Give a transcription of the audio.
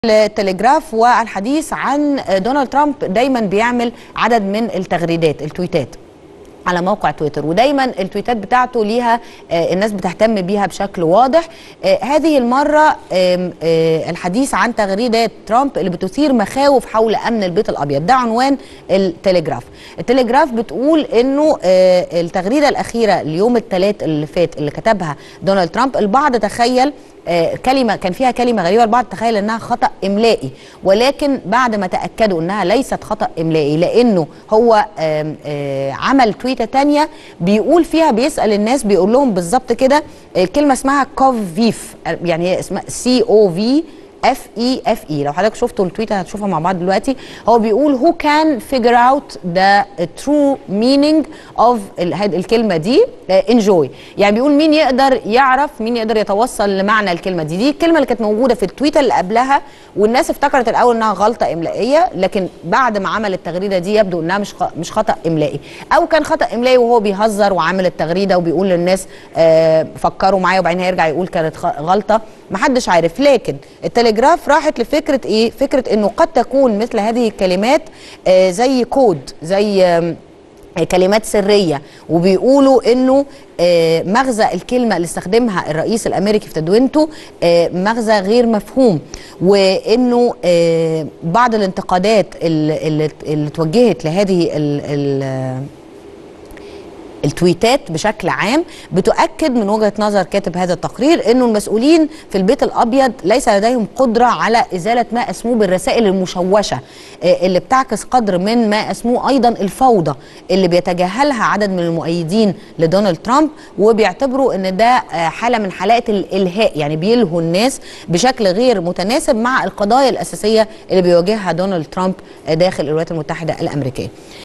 التليجراف والحديث عن دونالد ترامب دايما بيعمل عدد من التغريدات التويتات على موقع تويتر ودايما التويتات بتاعته ليها آه، الناس بتهتم بيها بشكل واضح آه، هذه المرة آم، آه، الحديث عن تغريدات ترامب اللي بتثير مخاوف حول أمن البيت الأبيض ده عنوان التليجراف التليجراف بتقول انه آه، التغريدة الأخيرة اليوم الثلاث اللي فات اللي كتبها دونالد ترامب البعض تخيل آه، كلمة كان فيها كلمة غريبة البعض تخيل انها خطأ املائي ولكن بعد ما تأكدوا انها ليست خطأ املائي لانه هو آم، آه، عمل تويتة تانية بيقول فيها بيسأل الناس بيقول لهم بالظبط كده الكلمة اسمها كوف فيف يعني هي اسمها سي او في اف اي اف اي لو حضرتك شفتوا التويته هتشوفها مع بعض دلوقتي هو بيقول who can figure out the true meaning of ال- هاد- الكلمه دي آه، enjoy يعني بيقول مين يقدر يعرف مين يقدر يتوصل لمعنى الكلمه دي دي الكلمه اللي كانت موجوده في التويته اللي قبلها والناس افتكرت الاول انها غلطه املائيه لكن بعد ما عمل التغريده دي يبدو انها مش خ- مش خطا املائي او كان خطا املائي وهو بيهزر وعامل التغريده وبيقول للناس آه، فكروا معايا وبعدين هيرجع يقول كانت خ- غلطه محدش عارف لكن التليجراف راحت لفكره ايه فكره انه قد تكون مثل هذه الكلمات آه، زي كود زي آم، كلمات سريه وبيقولوا انه آه، مغزى الكلمه اللي استخدمها الرئيس الامريكي في تدوينته آه، مغزى غير مفهوم وانه آه، بعض الانتقادات اللي, اللي, اللي توجهت لهذه ال ال التويتات بشكل عام بتؤكد من وجهه نظر كاتب هذا التقرير انه المسؤولين في البيت الابيض ليس لديهم قدره على ازاله ما اسموه بالرسائل المشوشه آه، اللي بتعكس قدر من ما اسموه ايضا الفوضى اللي بيتجاهلها عدد من المؤيدين لدونالد ترامب وبيعتبروا ان ده آه، حاله من حالات الالهاء يعني بيلهوا الناس بشكل غير متناسب مع القضايا الاساسيه اللي بيواجهها دونالد ترامب آه، داخل الولايات المتحده الامريكيه